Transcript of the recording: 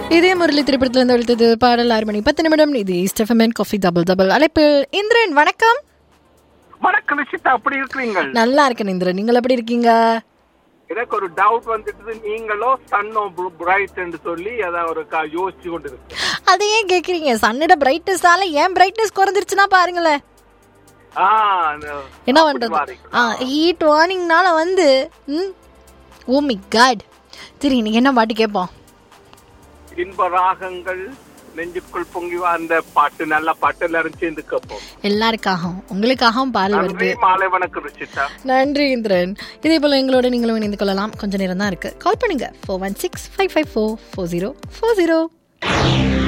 இதே முரளி திரைப்படத்திலிருந்து ஒழித்தது பாடல் ஆறு மணி பத்து நிமிடம் இது ஸ்டெஃபமன் காஃபி டபுள் டபுள் அழைப்பில் இந்திரன் வணக்கம் வணக்கம் நிஷிதா அப்படி இருக்கிறீங்க நல்லா இருக்கேன் இந்திரன் நீங்கள் எப்படி இருக்கீங்க எனக்கு ஒரு டவுட் வந்துட்டு நீங்களோ சன்னோ பிரைட் சொல்லி அத ஒரு க- யோசிச்சு கொண்டு இருக்கு அதை ஏன் கேட்குறீங்க சன்னோட பிரைட்னஸால ஏன் பிரைட்னஸ் குறைஞ்சிருச்சுன்னா பாருங்களேன் ஆ, அந்த- என்ன அப்படி பண்றது வாரீங்க. ஆ ஹீட் வார்னிங்னால வந்து ம் ஓ மி காட் சரி இன்னைக்கு என்ன பாட்டு கேட்போம் இன்ப ராகங்கள் நெஞ்சுக்குள் பொங்கி வா- அந்த பாட்டு நல்ல பாட்டு எல்லாரும் சேர்ந்து கேட்போம் எல்லாருக்காகவும் உங்களுக்காகவும் பாடல் வருது நன்றி மாலை வணக்கம் ருச்சிதா நன்றி இந்திரன் இதே போல எங்களோட நீங்களும் இணைந்து கொள்ளலாம் கொஞ்ச நேரம் தான் இருக்கு கால் பண்ணுங்க four one six five five four four zero four zero